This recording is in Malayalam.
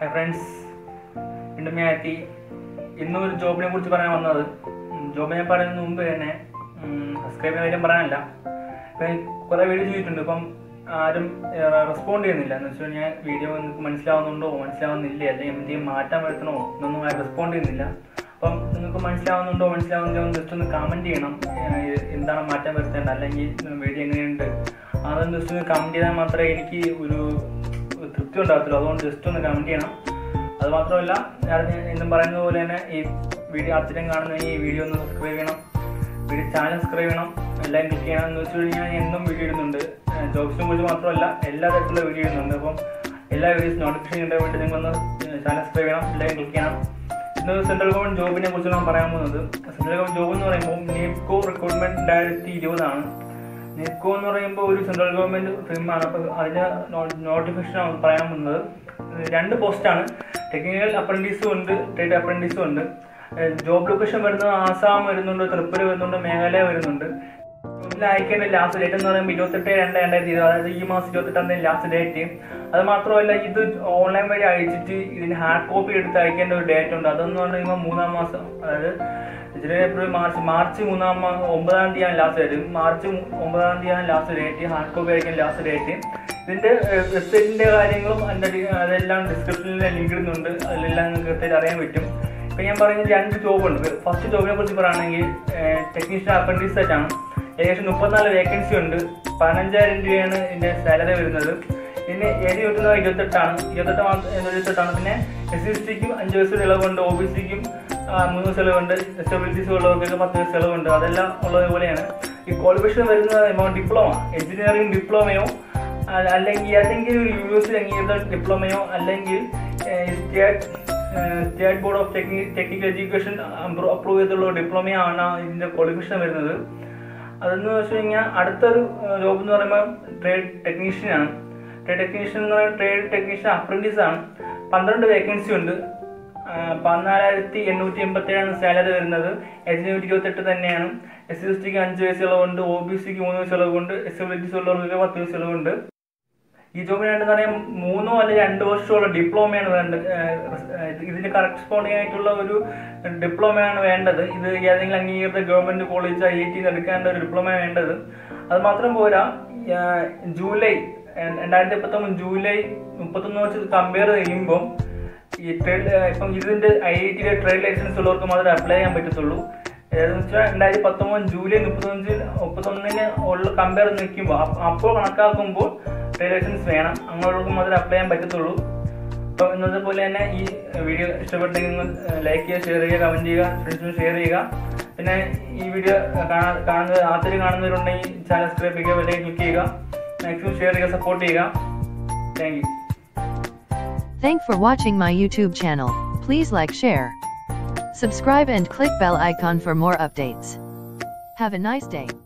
ഹായ് ഫ്രണ്ട്സ് വീണ്ടും ഞാൻ എത്തി ഇന്നും ഒരു ജോബിനെ കുറിച്ച് പറയാൻ വന്നത് ഉം, ജോബ് ഞാൻ പറയുന്നതിന് മുമ്പ് തന്നെ സബ്സ്ക്രൈബ് ചെയ്യാൻ കാര്യം പറയാനല്ല ഇപ്പം കുറേ വീഡിയോ ചെയ്തിട്ടുണ്ട് ഇപ്പം ആരും റെസ്പോണ്ട് ചെയ്യുന്നില്ല എന്ന് വെച്ചാൽ ഞാൻ വീഡിയോ നിങ്ങൾക്ക് മനസ്സിലാവുന്നുണ്ടോ മനസ്സിലാവുന്നില്ലേ അല്ലെങ്കിൽ എന്തെങ്കിലും മാറ്റാൻ വരുത്തണോ എന്നൊന്നും ആരും റെസ്പോണ്ട് ചെയ്യുന്നില്ല അപ്പം നിങ്ങൾക്ക് മനസ്സിലാവുന്നുണ്ടോ മനസ്സിലാവുന്നില്ലോ എന്ന് ജസ്റ്റ് ഒന്ന് കമൻറ്റ് ചെയ്യണം ഏഹ് എന്താണ് മാറ്റം വരുത്തേണ്ടത് അല്ലെങ്കിൽ വീഡിയോ എങ്ങനെയുണ്ട് അതൊന്ന് ജസ്റ്റ് ഒന്ന് കമൻറ്റ് ചെയ്താൽ മാത്രമേ എനിക്ക് ഒരു ഒരു തൃപ്തി ഉണ്ടാകത്തുള്ളൂ അതുകൊണ്ട് ജസ്റ്റ് ഒന്ന് കമൻറ്റ് ചെയ്യണം അത് മാത്രമല്ല ഞാൻ എന്നും പറയുന്നത് പോലെ തന്നെ ഈ വീഡിയോ ആദ്യം കാണുന്ന ഈ വീഡിയോ ഒന്ന് സബ്സ്ക്രൈബ് ചെയ്യണം വീഡിയോ ചാനൽ സബ്സ്ക്രൈബ് ചെയ്യണം എല്ലാം ക്ലിക്ക് ചെയ്യണം എന്ന് വെച്ച് കഴിഞ്ഞാൽ ഞാൻ എന്നും വീഡിയോ ഇടുന്നുണ്ട് ജോബ്സിനെ കുറിച്ച് മാത്രമല്ല എല്ലാ തരത്തിലുള്ള വീഡിയോ ഇടുന്നുണ്ട് അപ്പം എല്ലാ വീഡിയോസ് നോട്ടിഫിക്കേഷൻ കിട്ടാൻ വേണ്ടി നിങ്ങളൊന്ന് ചാനൽ സബ്സ്ക്രൈബ് ചെയ്യണം എല്ലാം ക്ലിക്ക് ചെയ്യണം ഇന്ന് സെൻട്രൽ ഗവൺമെന്റ് ജോബിനെ കുറിച്ചാണ് ഞാൻ പറയാൻ പോകുന്നത് സെൻട്രൽ ഗവൺമെന്റ് ജോബ് എന്ന് പറയുമ്പോൾ നീപ്കോ റിക്രൂട്ട്മെന്റ് രണ്ടായിരത്തി ഇരുപതാണ് നെറ്റ്കോ എന്ന് പറയുമ്പോൾ ഒരു സെൻട്രൽ ഗവൺമെന്റ് ഫിലിമാണ് അപ്പോൾ അതിന്റെ നോട്ടിഫിക്കേഷൻ ആണ് പറയാൻ പോകുന്നത് രണ്ട് പോസ്റ്റാണ് ടെക്നിക്കൽ അപ്രന്റീസും ഉണ്ട് ട്രേഡ് അപ്രന്റീസും ഉണ്ട് ജോബ് ലൊക്കേഷൻ വരുന്നത് ആസാം വരുന്നുണ്ട് ത്രിപുര വരുന്നുണ്ട് മേഘാലയ വരുന്നുണ്ട് ജോബിൽ അയക്കേണ്ട ലാസ്റ്റ് ഡേറ്റ് എന്ന് പറയുമ്പോൾ ഇരുപത്തെട്ട് രണ്ട് രണ്ടായിരത്തി ഇരുപത് അതായത് ഈ മാസം ഇരുപത്തെട്ടാം തീയതി ലാസ്റ്റ് ഡേറ്റ് അത് മാത്രമല്ല ഇത് ഓൺലൈൻ വഴി അയച്ചിട്ട് ഇതിന് ഹാർഡ് കോപ്പി എടുത്ത് അയക്കേണ്ട ഒരു ഡേറ്റ് ഉണ്ട് അതെന്ന് പറയുമ്പോൾ മൂന്നാം മാസം അതായത് ജനുവരി ഏപ്രിൽ മാർച്ച് മാർച്ച് മൂന്നാം മാസം ഒമ്പതാം തീയതിയാണ് ലാസ്റ്റ് ഡേറ്റ് മാർച്ച് മു- ഒമ്പതാം തീയതിയാണ് ലാസ്റ്റ് ഡേറ്റ് ഹാർഡ് കോപ്പി അയക്കാൻ ലാസ്റ്റ് ഡേറ്റ് ഇതിന്റെ വെബ്സൈറ്റിന്റെ കാര്യങ്ങളും അതിന്റെ ഡി- അതെല്ലാം ഡിസ്ക്രിപ്ഷനിൽ ലിങ്ക് ഇടുന്നുണ്ട് അതിലെല്ലാം നിങ്ങൾക്ക് കൃത്യമായിട്ട് അറിയാൻ പറ്റും ഇപ്പൊ ഞാൻ പറയുന്നത് രണ്ട് ജോബ് ഉണ്ട് ഫസ്റ്റ് ജോബിനെ കുറിച്ച് പറയുകയാണെങ്കിൽ ടെക്നീഷ്യൻ അപ്രന്റീസ് ആയിട്ടാണ് ഏകദേശം മുപ്പത്തിനാല് വേക്കൻസി ഉണ്ട് പതിനഞ്ചായിരം രൂപയാണ് ഇതിന്റെ സാലറി വരുന്നത് ഇതിന് ഏജ് കിട്ടുന്നത് ഇരുപത്തെട്ടാണ് ഇരുപത്തെട്ട് മാസം ഇരുപത്തെട്ടാണ് പിന്നെ എസ് സി എസ് ടിക്കും അഞ്ച് വയസ്സ് ഇളവുണ്ട് ഒ ബി സിക്കും മൂന്ന് വയസ്സ് ഇളവുണ്ട് ഡിസബിലിറ്റീസ് ഉള്ളവർക്കൊക്കെ പത്ത് വയസ്സ് ഇളവുണ്ട് അതെല്ലാം ഉള്ളത് പോലെയാണ് ഈ ക്വാളിഫിക്കേഷൻ വരുന്നത് ഡിപ്ലോമ എഞ്ചിനീയറിംഗ് ഡിപ്ലോമയോ അ- അല്ലെങ്കിൽ ഏതെങ്കിലും ഒരു യൂണിവേഴ്സിറ്റി അംഗീകൃത ഡിപ്ലോമയോ അല്ലെങ്കിൽ state state board of technical education approve ചെയ്തുള്ള ഡിപ്ലോമയോ ആണ് ഇതിന്റെ ക്വാളിഫിക്കേഷൻ വരുന്നത് അതെന്ന് വെച്ച് കഴിഞ്ഞാൽ അടുത്തൊരു ജോബ് എന്ന് പറയുമ്പോൾ ട്രേഡ് ടെക്നീഷ്യൻ ആണ് ട്രേഡ് ടെക്നീഷ്യൻ എന്ന് പറയുന്നത് ട്രേഡ് ടെക്നീഷ്യൻ അപ്രന്റീസ് ആണ് പന്ത്രണ്ട് വേക്കൻസി ഉണ്ട് ആ, പതിനാലായിരത്തി എണ്ണൂറ്റി എൺപത്തി ഏഴാണ് സാലറി വരുന്നത് എച്ച് നൂറ്റി ഇരുപത്തെട്ട് തന്നെയാണ് എസ് സി എസ് ടിക്ക് അഞ്ച് വയസ്സ് ഇളവുണ്ട് ഒ ബി സിക്ക് മൂന്ന് വയസ്സ് ഇളവുണ്ട് എസ് എൽ ടി ഉള്ളവർക്ക് പത്ത് വയസ്സ് ഇളവുണ്ട് ഈ ജോബിന് വേണ്ടത് പറയാം മൂന്നോ അല്ലെങ്കിൽ രണ്ട് വർഷമുള്ള ഡിപ്ലോമയാണ് വേണ്ടത് ഏഹ് ഇത് ഇതിന് കറസ്പോണ്ടിങ് ആയിട്ടുള്ള ഒരു ഡിപ്ലോമയാണ് വേണ്ടത് ഇത് ഏതെങ്കിലും അംഗീകൃത government college I I T എടുക്കേണ്ട ഒരു ഡിപ്ലോമയാണ് വേണ്ടത് അത് മാത്രം പോരാ ഏഹ് ജൂലൈ ഏഹ് രണ്ടായിരത്തി പത്തൊമ്പത് ജൂലൈ മുപ്പത്തൊന്ന് വെച്ച് കമ്പയർ ചെയ്യുമ്പോൾ ഈ ട്രേഡ് ഇപ്പം ഇതിന്റെ ഐ ഐ ടിയുടെ ട്രേഡ് ലൈസൻസ് ഉള്ളവർക്ക് മാത്രമേ അപ്ലൈ ചെയ്യാൻ പറ്റത്തുള്ളൂ ഏതെന്ന് വെച്ചാൽ രണ്ടായിരത്തി പത്തൊമ്പത് ജൂലൈ മുപ്പത്തഞ്ചിൽ മുപ്പത്തൊന്നിന് ഉള്ള കമ്പയർ നിൽക്കുമ്പോൾ അപ്പോൾ കണക്കാക്കുമ്പോൾ ട്രേഡ് ലൈസൻസ് വേണം അങ്ങനെയുള്ളവർക്ക് മാത്രമേ അപ്ലൈ ചെയ്യാൻ പറ്റത്തുള്ളൂ അപ്പോൾ ഇന്നത്തെ പോലെ തന്നെ ഈ വീഡിയോ ഇഷ്ടപ്പെട്ടെങ്കിൽ നിങ്ങൾ ലൈക്ക് ചെയ്യുക ഷെയർ ചെയ്യുക കമൻറ്റ് ചെയ്യുക ഫ്രണ്ട്സിന് ഷെയർ ചെയ്യുക പിന്നെ ഈ വീഡിയോ കാണുന്നത് ആദ്യം കാണുന്നവരുണ്ടെങ്കിൽ ചാനൽ സബ്സ്ക്രൈബ് ചെയ്യുക വലിയ ക്ലിക്ക് ചെയ്യുക മാക്സിമം ഷെയർ ചെയ്യുക സപ്പോർട്ട് ചെയ്യുക thank you Thank for watching my YouTube channel. Please like share. Subscribe and click bell icon for more updates. Have a nice day.